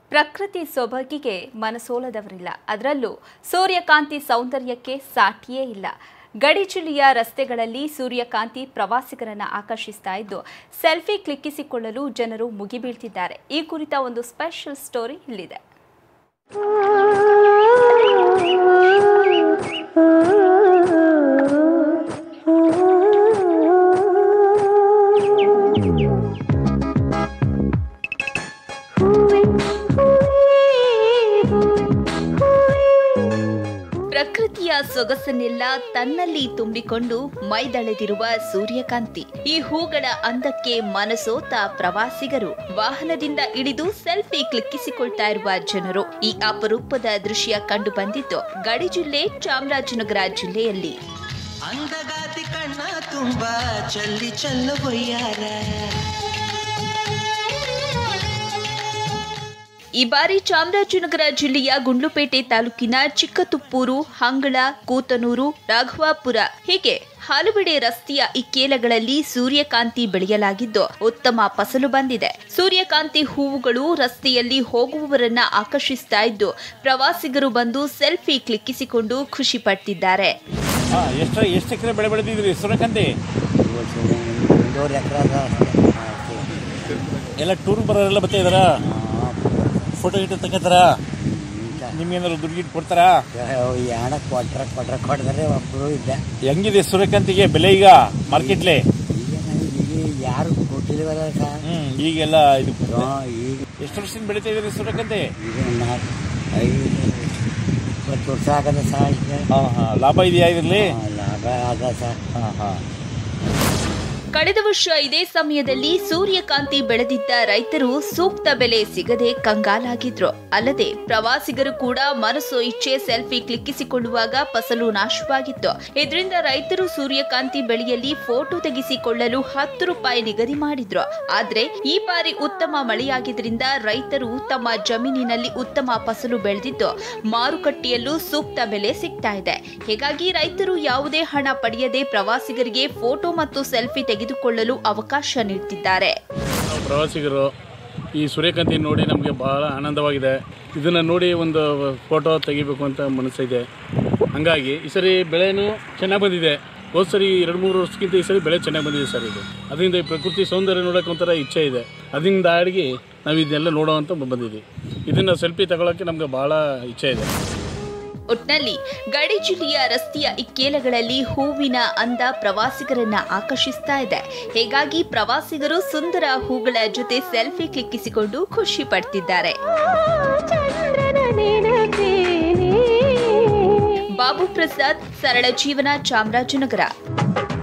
ಪ್ರಕೃತಿ ಸೊಬಗಿಗೆ ಮನಸೋಲದವರಿಲ್ಲ ಅದರಲ್ಲೂ ಸೂರ್ಯಕಾಂತಿ ಸೌಂದರ್ಯಕ್ಕೆ ಸಾಟಿಯೇ ಇಲ್ಲ ಗಡಿ ಜಿಲ್ಲೆಯ ರಸ್ತೆಗಳಲ್ಲಿ ಸೂರ್ಯಕಾಂತಿ ಪ್ರವಾಸಿಗರನ್ನ ಆಕರ್ಷಿಸ್ತಾ ಇದ್ದು ಸೆಲ್ಫಿ ಕ್ಲಿಕ್ಕಿಸಿಕೊಳ್ಳಲು ಜನರು ಮುಗಿಬೀಳ್ತಿದ್ದಾರೆ ಈ ಕುರಿತ ಒಂದು ಸ್ಪೆಷಲ್ ಸ್ಟೋರಿ ಇಲ್ಲಿದೆ ಪ್ರಕೃತಿಯ ಸೊಗಸನ್ನೆಲ್ಲ ತನ್ನಲ್ಲಿ ತುಂಬಿಕೊಂಡು ಮೈದಳೆದಿರುವ ಸೂರ್ಯಕಾಂತಿ ಈ ಹೂಗಳ ಅಂದಕ್ಕೆ ಮನಸೋತ ಪ್ರವಾಸಿಗರು ವಾಹನದಿಂದ ಇಳಿದು ಸೆಲ್ಫಿ ಕ್ಲಿಕ್ಕಿಸಿಕೊಳ್ತಾ ಇರುವ ಜನರು ಈ ಅಪರೂಪದ ದೃಶ್ಯ ಕಂಡು ಬಂದಿದ್ದು ಗಡಿ ಜಿಲ್ಲೆ ಚಾಮರಾಜನಗರ ಜಿಲ್ಲೆಯಲ್ಲಿ ಅಂದಗಾತಿ ಕಣ್ಣ ತುಂಬ ಚಲ್ಲಿ ಚಲ್ಲು ಹೊಯ್ಯಾರ ಈ ಬಾರಿ ಚಾಮರಾಜನಗರ ಜಿಲ್ಲೆಯ ಗುಂಡ್ಲುಪೇಟೆ ತಾಲೂಕಿನ ಚಿಕ್ಕತುಪ್ಪೂರು ಹಂಗಳ ಕೂತನೂರು ರಾಘವಾಪುರ ಹೀಗೆ ಹಲವೆಡೆ ರಸ್ತೆಯ ಇಕ್ಕೇಲಗಳಲ್ಲಿ ಸೂರ್ಯಕಾಂತಿ ಬೆಳೆಯಲಾಗಿದ್ದು ಉತ್ತಮ ಫಸಲು ಬಂದಿದೆ ಸೂರ್ಯಕಾಂತಿ ಹೂವುಗಳು ರಸ್ತೆಯಲ್ಲಿ ಹೋಗುವವರನ್ನ ಆಕರ್ಷಿಸ್ತಾ ಇದ್ದು ಪ್ರವಾಸಿಗರು ಬಂದು ಸೆಲ್ಫಿ ಕ್ಲಿಕ್ಕಿಸಿಕೊಂಡು ಖುಷಿ ಪಡ್ತಿದ್ದಾರೆ ಹಾ ಎಷ್ಟು ಎಷ್ಟು ಎಕರೆ ಬೆಳೆ ಬೆಳೆದಿದ್ರಿ ಸೂರ್ಯಕಾಂತಿ ಒಂದೂವರೆ ಎಕರೆ ಅದ ಎಲ್ಲ ಟೂರ್ ಬರೋರೆಲ್ಲ ಬರ್ತಾ ಇದಾರ ಫೋಟೋ ಗಿಟೋ ತಗೋತಾರ ನಿಮ್ಗೇನಾದ್ರು ದುಡ್ಡು ಗಿಟ್ಟು ಕೊಡ್ತಾರಾ ಯಾಣ ಕೊಟ್ರ ಕೊಟ್ರ ಕೊಡಿದ್ರೆ ಒಬ್ಬರು ಇಲ್ಲ ಹೆಂಗಿದೆ ಸೂರ್ಯಕಾಂತಿಗೆ ಬೆಲೆ ಈಗ ಮಾರ್ಕೆಟ್ಲಿ ಈಗ ನನಗೆ ಈಗ ಯಾರು ಕೊಟ್ಟಿಲ್ವಲ್ಲ ಸರ್ ಹ್ಮ್ ಈಗೆಲ್ಲ ಇದು ಈಗ ಎಷ್ಟು ವರ್ಷದಿಂದ ಬೆಳಿತಾ ಇದ್ರಿ ಸೂರ್ಯಕಾಂತಿ ಈಗ ನಾಲ್ಕು ಐದು ಇಪ್ಪತ್ತು ವರ್ಷ ಆಗದ ಸರ್ ಈಗ ಹಾ ಹಾ ಲಾಭ ಇದೆಯಾ ಇದ್ರಲ್ಲಿ ಹಾ, ಲಾಭ ಅದ ಸರ್ ಹಾ ಹಾ ಕಳೆದ ವರ್ಷ ಇದೇ ಸಮಯದಲ್ಲಿ ಸೂರ್ಯಕಾಂತಿ ಬೆಳೆದಿದ್ದ ರೈತರು ಸೂಕ್ತ ಬೆಲೆ ಸಿಗದೆ ಕಂಗಾಲಾಗಿದ್ರು ಅಲ್ಲದೆ ಪ್ರವಾಸಿಗರು ಕೂಡ ಮನಸ್ಸು ಇಚ್ಛೆ ಸೆಲ್ಫಿ ಕ್ಲಿಕ್ಕಿಸಿಕೊಳ್ಳುವಾಗ ಫಸಲು ನಾಶವಾಗಿತ್ತು ಇದರಿಂದ ರೈತರು ಸೂರ್ಯಕಾಂತಿ ಬೆಳೆಯಲ್ಲಿ ಫೋಟೋ ತೆಗೆಸಿಕೊಳ್ಳಲು ಹತ್ತು ರೂಪಾಯಿ ನಿಗದಿ ಮಾಡಿದ್ರು ಆದ್ರೆ ಈ ಬಾರಿ ಉತ್ತಮ ಮಳೆಯಾಗಿದ್ರಿಂದ ರೈತರು ತಮ್ಮ ಜಮೀನಿನಲ್ಲಿ ಉತ್ತಮ ಫಸಲು ಬೆಳೆದಿದ್ದು ಮಾರುಕಟ್ಟೆಯಲ್ಲೂ ಸೂಕ್ತ ಬೆಲೆ ಸಿಗ್ತಾ ಇದೆ ಹೀಗಾಗಿ ರೈತರು ಯಾವುದೇ ಹಣ ಪಡೆಯದೆ ಪ್ರವಾಸಿಗರಿಗೆ ಫೋಟೋ ಮತ್ತು ಸೆಲ್ಫಿ ತೆಗೆದುಕೊಳ್ಳಲು ಅವಕಾಶ ನೀಡುತ್ತಿದ್ದಾರೆ ನಾವು ಪ್ರವಾಸಿಗರು ಈ ಸೂರ್ಯಕಾಂತಿ ನೋಡಿ ನಮಗೆ ಬಹಳ ಆನಂದವಾಗಿದೆ ಇದನ್ನು ನೋಡಿ ಒಂದು ಫೋಟೋ ತೆಗಿಬೇಕು ಅಂತ ಮನಸ್ಸಿದೆ ಹಂಗಾಗಿ ಈ ಸರಿ ಬೆಳೆನೂ ಚೆನ್ನಾಗಿ ಬಂದಿದೆ ಹೋದ ಸರಿ ಎರಡು ಮೂರು ವರ್ಷಕ್ಕಿಂತ ಈ ಸರಿ ಬೆಳೆ ಚೆನ್ನಾಗಿ ಬಂದಿದೆ ಸರ್ ಇದು ಅದರಿಂದ ಈ ಪ್ರಕೃತಿ ಸೌಂದರ್ಯ ನೋಡೋಕೆ ಒಂಥರ ಇಚ್ಛೆ ಇದೆ ಅದರಿಂದ ಅಡಿಗೆ ನಾವು ಇದನ್ನೆಲ್ಲ ನೋಡೋ ಅಂತ ಬಂದಿದ್ದೀವಿ ಇದನ್ನು ಸೆಲ್ಫಿ ತಗೊಳ್ಳೋಕ್ಕೆ ನಮಗೆ ಭಾಳ ಇಚ್ಛೆ ಇದೆ ಒಟ್ನಲ್ಲಿ ಗಡಿ ಜಿಲ್ಲೆಯ ರಸ್ತೆಯ ಇಕ್ಕೇಲಗಳಲ್ಲಿ ಹೂವಿನ ಅಂದ ಪ್ರವಾಸಿಗರನ್ನ ಆಕರ್ಷಿಸ್ತಾ ಇದೆ ಹೀಗಾಗಿ ಪ್ರವಾಸಿಗರು ಸುಂದರ ಹೂಗಳ ಜೊತೆ ಸೆಲ್ಫಿ ಕ್ಲಿಕ್ಕಿಸಿಕೊಂಡು ಖುಷಿ ಪಡ್ತಿದ್ದಾರೆ ಬಾಬು ಪ್ರಸಾದ್ ಸರಳ ಜೀವನ ಚಾಮರಾಜನಗರ